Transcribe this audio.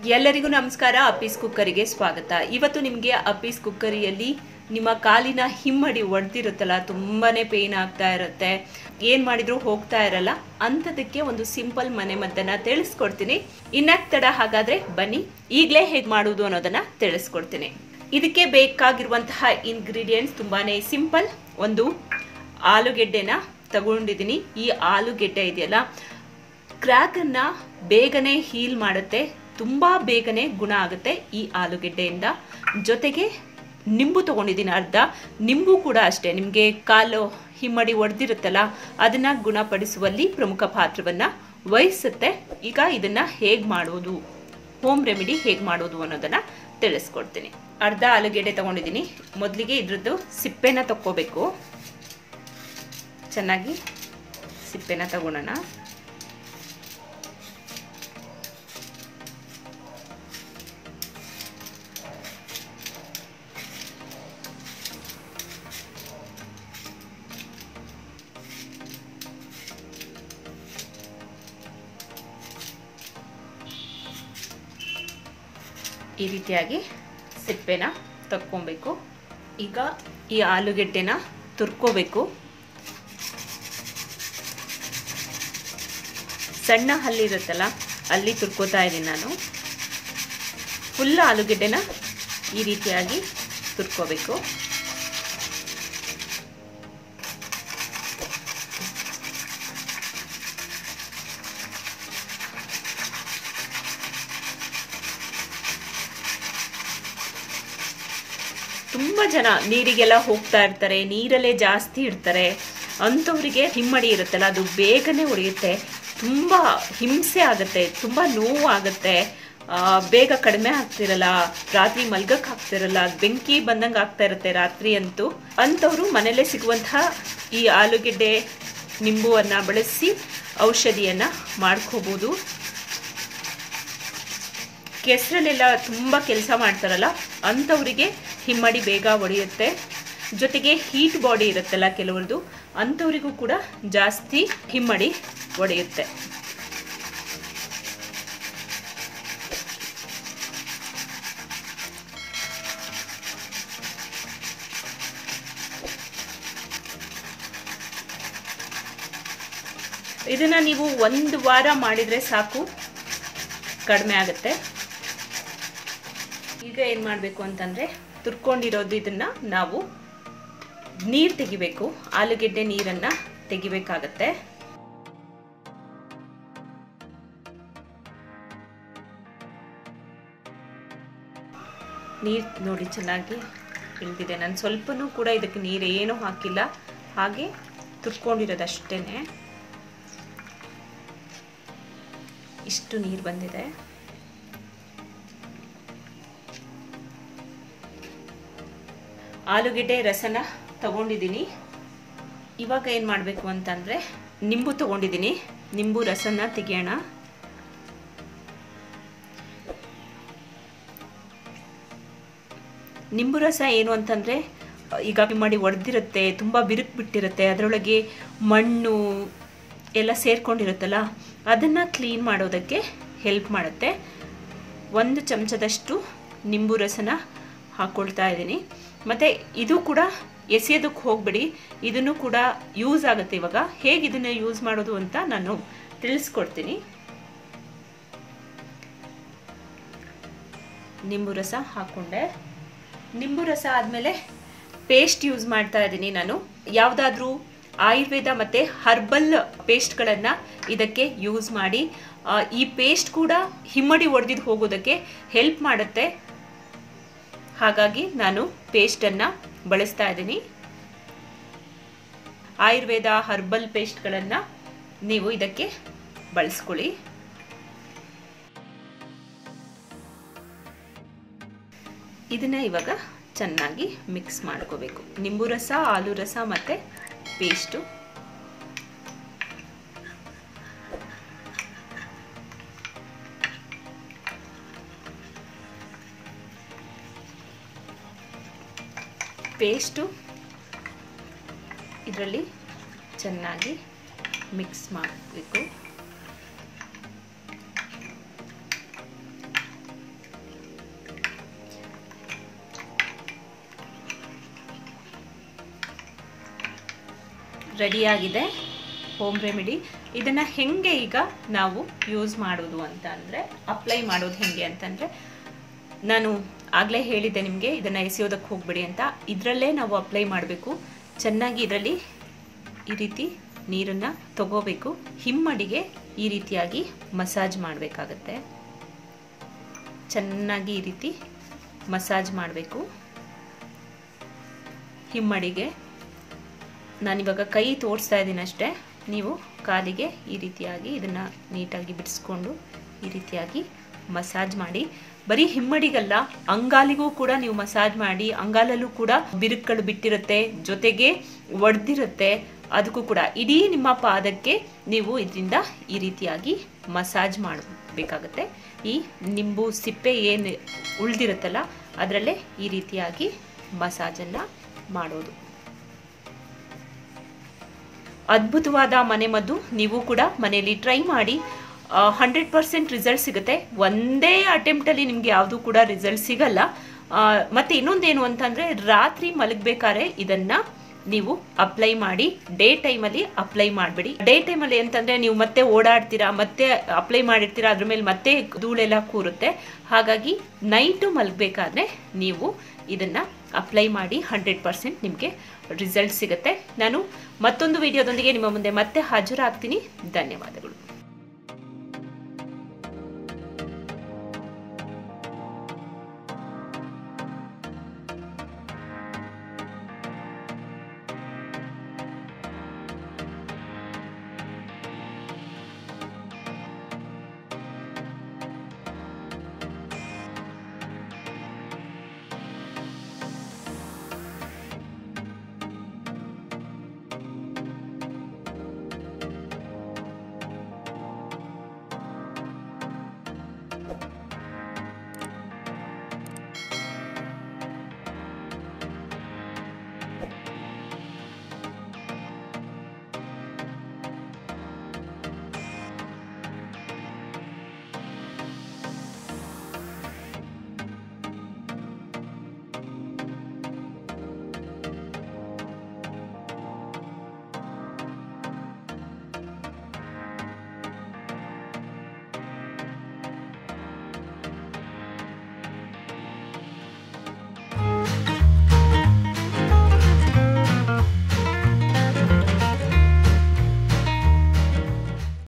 ಎಲ್ಲರಿಗೂ ನಮಸ್ಕಾರ ಅಪ್ಪೀಸ್ ಕುಕ್ಕರಿಗೆ ಸ್ವಾಗತ ಇವತ್ತು ನಿಮಗೆ ಅಪ್ಪೀಸ್ ಕುಕ್ಕರಿಯಲ್ಲಿ ನಿಮ್ಮ ಕಾಲಿನ ಹಿಮ್ಮಡಿ ಒಡೆದಿರುತ್ತಲ್ಲ ತುಂಬಾನೇ ಪೇನ್ ಆಗ್ತಾ ಇರುತ್ತೆ ಏನ್ ಮಾಡಿದ್ರು ಹೋಗ್ತಾ ಇರಲ್ಲ ಅಂಥದಕ್ಕೆ ಒಂದು ಸಿಂಪಲ್ ಮನೆ ಮದ್ದನ್ನ ತಿಳಿಸ್ಕೊಡ್ತೀನಿ ಇನ್ನಾಕ್ ತಡ ಹಾಗಾದ್ರೆ ಬನ್ನಿ ಈಗಲೇ ಹೇಗೆ ಮಾಡುವುದು ಅನ್ನೋದನ್ನ ತಿಳಿಸ್ಕೊಡ್ತೀನಿ ಇದಕ್ಕೆ ಬೇಕಾಗಿರುವಂತಹ ಇಂಗ್ರೀಡಿಯೆಂಟ್ಸ್ ತುಂಬಾನೇ ಸಿಂಪಲ್ ಒಂದು ಆಲೂಗೆಡ್ಡೆನ ತಗೊಂಡಿದ್ದೀನಿ ಈ ಆಲೂಗೆಡ್ಡೆ ಇದೆಯಲ್ಲ ಕ್ರ್ಯಾಕನ್ನ ಬೇಗನೆ ಹೀಲ್ ಮಾಡುತ್ತೆ ತುಂಬಾ ಬೇಗನೆ ಗುಣ ಆಗುತ್ತೆ ಈ ಆಲೂಗೆಡ್ಡೆಯಿಂದ ಜೊತೆಗೆ ನಿಂಬು ತಗೊಂಡಿದ್ದೀನಿ ಅರ್ಧ ನಿಂಬು ಕೂಡ ಅಷ್ಟೇ ನಿಮಗೆ ಕಾಲು ಹಿಮ್ಮಡಿ ಒಡೆದಿರುತ್ತಲ್ಲ ಅದನ್ನ ಗುಣಪಡಿಸುವಲ್ಲಿ ಪ್ರಮುಖ ಪಾತ್ರವನ್ನ ವಹಿಸುತ್ತೆ ಈಗ ಇದನ್ನ ಹೇಗೆ ಮಾಡೋದು ಹೋಮ್ ರೆಮಿಡಿ ಹೇಗೆ ಮಾಡೋದು ಅನ್ನೋದನ್ನ ತಿಳಿಸ್ಕೊಡ್ತೀನಿ ಅರ್ಧ ಆಲೂಗೆಡ್ಡೆ ತಗೊಂಡಿದ್ದೀನಿ ಮೊದಲಿಗೆ ಇದ್ರದ್ದು ಸಿಪ್ಪೆನ ತಕ್ಕೋಬೇಕು ಚೆನ್ನಾಗಿ ಸಿಪ್ಪೆನ ತಗೊಳ್ಳೋಣ ಈ ರೀತಿಯಾಗಿ ಸಿಪ್ಪೆನ ತಕ್ಕೊಬೇಕು ಈಗ ಈ ಆಲೂಗೆಡ್ಡೆನ ತುರ್ಕೋಬೇಕು ಸಣ್ಣ ಹಲ್ಲಿರುತ್ತಲ್ಲ ಅಲ್ಲಿ ತುರ್ಕೋತಾ ಇದ್ದೀನಿ ನಾನು ಫುಲ್ ಆಲೂಗೆಡ್ಡೆನ ಈ ರೀತಿಯಾಗಿ ತುರ್ಕೋಬೇಕು ತುಂಬ ಜನ ನೀರಿಗೆಲ್ಲ ಹೋಗ್ತಾ ಇರ್ತಾರೆ ನೀರಲ್ಲೇ ಜಾಸ್ತಿ ಇರ್ತಾರೆ ಅಂಥವ್ರಿಗೆ ಹಿಮ್ಮಡಿ ಇರುತ್ತಲ್ಲ ಅದು ಬೇಗನೆ ಉಳಿಯುತ್ತೆ ತುಂಬ ಹಿಂಸೆ ಆಗುತ್ತೆ ತುಂಬ ನೋವು ಆಗುತ್ತೆ ಬೇಗ ಕಡಿಮೆ ಆಗ್ತಿರಲ್ಲ ರಾತ್ರಿ ಮಲ್ಗಕ್ಕೆ ಆಗ್ತಿರಲ್ಲ ಬೆಂಕಿ ಬಂದಂಗೆ ಆಗ್ತಾ ಇರುತ್ತೆ ರಾತ್ರಿ ಅಂತೂ ಅಂಥವ್ರು ಮನೆಯಲ್ಲೇ ಸಿಗುವಂತಹ ಈ ಆಲೂಗೆಡ್ಡೆ ನಿಂಬುವನ್ನು ಬಳಸಿ ಔಷಧಿಯನ್ನು ಮಾಡ್ಕೋಬೋದು ಕೆಸರಲ್ಲೆಲ್ಲ ತುಂಬ ಕೆಲಸ ಮಾಡ್ತಾರಲ್ಲ ಅಂಥವರಿಗೆ ಹಿಮ್ಮಡಿ ಬೇಗ ಒಡೆಯುತ್ತೆ ಜೊತೆಗೆ ಹೀಟ್ ಬಾಡಿ ಇರುತ್ತಲ್ಲ ಕೆಲವ್ರದ್ದು ಅಂಥವರಿಗೂ ಕೂಡ ಜಾಸ್ತಿ ಹಿಮ್ಮಡಿ ಒಡೆಯುತ್ತೆ ಇದನ್ನ ನೀವು ಒಂದು ವಾರ ಮಾಡಿದರೆ ಸಾಕು ಕಡಿಮೆ ಆಗುತ್ತೆ ಈಗ ಏನು ಮಾಡಬೇಕು ಅಂತಂದರೆ ತುರ್ಕೊಂಡಿರೋದು ಇದನ್ನ ನಾವು ನೀರು ತೆಗಿಬೇಕು ಆಲೂಗೆಡ್ಡೆ ನೀರನ್ನು ತೆಗಿಬೇಕಾಗತ್ತೆ ನೀರು ನೋಡಿ ಚೆನ್ನಾಗಿ ಇಳಿದಿದೆ ನಾನು ಸ್ವಲ್ಪನೂ ಕೂಡ ಇದಕ್ಕೆ ನೀರು ಏನೂ ಹಾಕಿಲ್ಲ ಹಾಗೆ ತುರ್ಕೊಂಡಿರೋದಷ್ಟೇ ಇಷ್ಟು ನೀರು ಬಂದಿದೆ ಆಲೂಗೆಡ್ಡೆ ರಸನ ತಗೊಂಡಿದ್ದೀನಿ ಇವಾಗ ಏನು ಮಾಡಬೇಕು ಅಂತಂದರೆ ನಿಂಬು ತಗೊಂಡಿದ್ದೀನಿ ನಿಂಬು ರಸನ ತೆಗಿಯೋಣ ನಿಂಬು ರಸ ಏನು ಅಂತಂದರೆ ಈಗ ಮಾಡಿ ಒಡೆದಿರುತ್ತೆ ತುಂಬ ಬಿರುಕು ಬಿಟ್ಟಿರುತ್ತೆ ಅದರೊಳಗೆ ಮಣ್ಣು ಎಲ್ಲ ಸೇರ್ಕೊಂಡಿರುತ್ತಲ್ಲ ಅದನ್ನು ಕ್ಲೀನ್ ಮಾಡೋದಕ್ಕೆ ಹೆಲ್ಪ್ ಮಾಡುತ್ತೆ ಒಂದು ಚಮಚದಷ್ಟು ನಿಂಬು ರಸನ ಹಾಕ್ಕೊಳ್ತಾ ಇದ್ದೀನಿ ಮತ್ತು ಇದು ಕೂಡ ಎಸೆಯೋದಕ್ಕೆ ಹೋಗ್ಬಿಡಿ ಇದನ್ನು ಕೂಡ ಯೂಸ್ ಆಗುತ್ತೆ ಇವಾಗ ಹೇಗೆ ಇದನ್ನು ಯೂಸ್ ಮಾಡೋದು ಅಂತ ನಾನು ತಿಳಿಸ್ಕೊಡ್ತೀನಿ ನಿಂಬು ರಸ ಹಾಕ್ಕೊಂಡೆ ನಿಂಬು ರಸ ಆದಮೇಲೆ ಪೇಸ್ಟ್ ಯೂಸ್ ಮಾಡ್ತಾ ಇದ್ದೀನಿ ನಾನು ಯಾವುದಾದ್ರೂ ಆಯುರ್ವೇದ ಮತ್ತು ಹರ್ಬಲ್ ಪೇಸ್ಟ್ಗಳನ್ನು ಇದಕ್ಕೆ ಯೂಸ್ ಮಾಡಿ ಈ ಪೇಸ್ಟ್ ಕೂಡ ಹಿಮ್ಮಡಿ ಒಡೆದಿದ್ದು ಹೋಗೋದಕ್ಕೆ ಹೆಲ್ಪ್ ಮಾಡುತ್ತೆ ಹಾಗಾಗಿ ನಾನು ಪೇಸ್ಟನ್ನು ಬಳಸ್ತಾ ಇದ್ದೀನಿ ಆಯುರ್ವೇದ ಹರ್ಬಲ್ ಪೇಸ್ಟ್ಗಳನ್ನು ನೀವು ಇದಕ್ಕೆ ಬಳಸ್ಕೊಳ್ಳಿ ಇದನ್ನ ಇವಾಗ ಚೆನ್ನಾಗಿ ಮಿಕ್ಸ್ ಮಾಡ್ಕೋಬೇಕು ನಿಂಬು ರಸ ಆಲೂ ರಸ ಮತ್ತು ಪೇಸ್ಟು ಪೇಸ್ಟು ಇದರಲ್ಲಿ ಚೆನ್ನಾಗಿ ಮಿಕ್ಸ್ ಮಾಡಬೇಕು ರೆಡಿಯಾಗಿದೆ ಹೋಮ್ ರೆಮಿಡಿ ಇದನ್ನು ಹೆಂಗೆ ಈಗ ನಾವು ಯೂಸ್ ಮಾಡೋದು ಅಂತ ಅಂದರೆ ಅಪ್ಲೈ ಮಾಡೋದು ಹೆಂಗೆ ಅಂತಂದರೆ ನಾನು ಆಗಲೇ ಹೇಳಿದ್ದೆ ನಿಮಗೆ ಇದನ್ನು ಎಸೆಯೋದಕ್ಕೆ ಹೋಗಬೇಡಿ ಅಂತ ಇದರಲ್ಲೇ ನಾವು ಅಪ್ಲೈ ಮಾಡಬೇಕು ಚೆನ್ನಾಗಿ ಇದರಲ್ಲಿ ಈ ರೀತಿ ನೀರನ್ನು ತಗೋಬೇಕು ಹಿಮ್ಮಡಿಗೆ ಈ ರೀತಿಯಾಗಿ ಮಸಾಜ್ ಮಾಡಬೇಕಾಗತ್ತೆ ಚೆನ್ನಾಗಿ ಈ ರೀತಿ ಮಸಾಜ್ ಮಾಡಬೇಕು ಹಿಮ್ಮಡಿಗೆ ನಾನಿವಾಗ ಕೈ ತೋರಿಸ್ತಾ ಇದ್ದೀನಿ ಅಷ್ಟೇ ನೀವು ಕಾಲಿಗೆ ಈ ರೀತಿಯಾಗಿ ಇದನ್ನು ನೀಟಾಗಿ ಬಿಡಿಸ್ಕೊಂಡು ಈ ರೀತಿಯಾಗಿ ಮಸಾಜ್ ಮಾಡಿ ಬರೀ ಹಿಮ್ಮಡಿಗಲ್ಲ ಅಂಗಾಲಿಗೂ ಕೂಡ ನೀವು ಮಸಾಜ್ ಮಾಡಿ ಅಂಗಾಲಲ್ಲೂ ಕೂಡ ಬಿರುಕುಗಳು ಬಿಟ್ಟಿರುತ್ತೆ ಜೊತೆಗೆ ಒಡೆದಿರುತ್ತೆ ಅದಕ್ಕೂ ಕೂಡ ಇಡೀ ನಿಮ್ಮ ಪಾದಕ್ಕೆ ನೀವು ಇದರಿಂದ ಈ ರೀತಿಯಾಗಿ ಮಸಾಜ್ ಮಾಡಬೇಕಾಗತ್ತೆ ಈ ನಿಂಬು ಸಿಪ್ಪೆ ಏನು ಉಳಿದಿರುತ್ತಲ್ಲ ಅದರಲ್ಲೇ ಈ ರೀತಿಯಾಗಿ ಮಸಾಜನ್ನು ಮಾಡೋದು ಅದ್ಭುತವಾದ ಮನೆಮದ್ದು ನೀವು ಕೂಡ ಮನೆಯಲ್ಲಿ ಟ್ರೈ ಮಾಡಿ ಹಂಡ್ರೆಡ್ ಪರ್ಸೆಂಟ್ ರಿಸಲ್ಟ್ ಸಿಗುತ್ತೆ ಒಂದೇ ಅಟೆಂಪ್ಟಲ್ಲಿ ನಿಮಗೆ ಯಾವುದೂ ಕೂಡ ರಿಸಲ್ಟ್ ಸಿಗಲ್ಲ ಮತ್ತು ಇನ್ನೊಂದೇನು ಅಂತಂದರೆ ರಾತ್ರಿ ಮಲಗಬೇಕಾದ್ರೆ ಇದನ್ನು ನೀವು ಅಪ್ಲೈ ಮಾಡಿ ಡೇ ಟೈಮಲ್ಲಿ ಅಪ್ಲೈ ಮಾಡಬೇಡಿ ಡೇ ಟೈಮಲ್ಲಿ ಅಂತಂದರೆ ನೀವು ಮತ್ತೆ ಓಡಾಡ್ತೀರಾ ಮತ್ತೆ ಅಪ್ಲೈ ಮಾಡಿರ್ತೀರಾ ಅದ್ರ ಮೇಲೆ ಮತ್ತೆ ಧೂಳೆಲ್ಲ ಕೂರುತ್ತೆ ಹಾಗಾಗಿ ನೈಟು ಮಲಗಬೇಕಾದ್ರೆ ನೀವು ಇದನ್ನು ಅಪ್ಲೈ ಮಾಡಿ ಹಂಡ್ರೆಡ್ ಪರ್ಸೆಂಟ್ ನಿಮಗೆ ರಿಸಲ್ಟ್ ಸಿಗುತ್ತೆ ನಾನು ಮತ್ತೊಂದು ವಿಡಿಯೋದೊಂದಿಗೆ ನಿಮ್ಮ ಮುಂದೆ ಮತ್ತೆ ಹಾಜರಾಗ್ತೀನಿ ಧನ್ಯವಾದಗಳು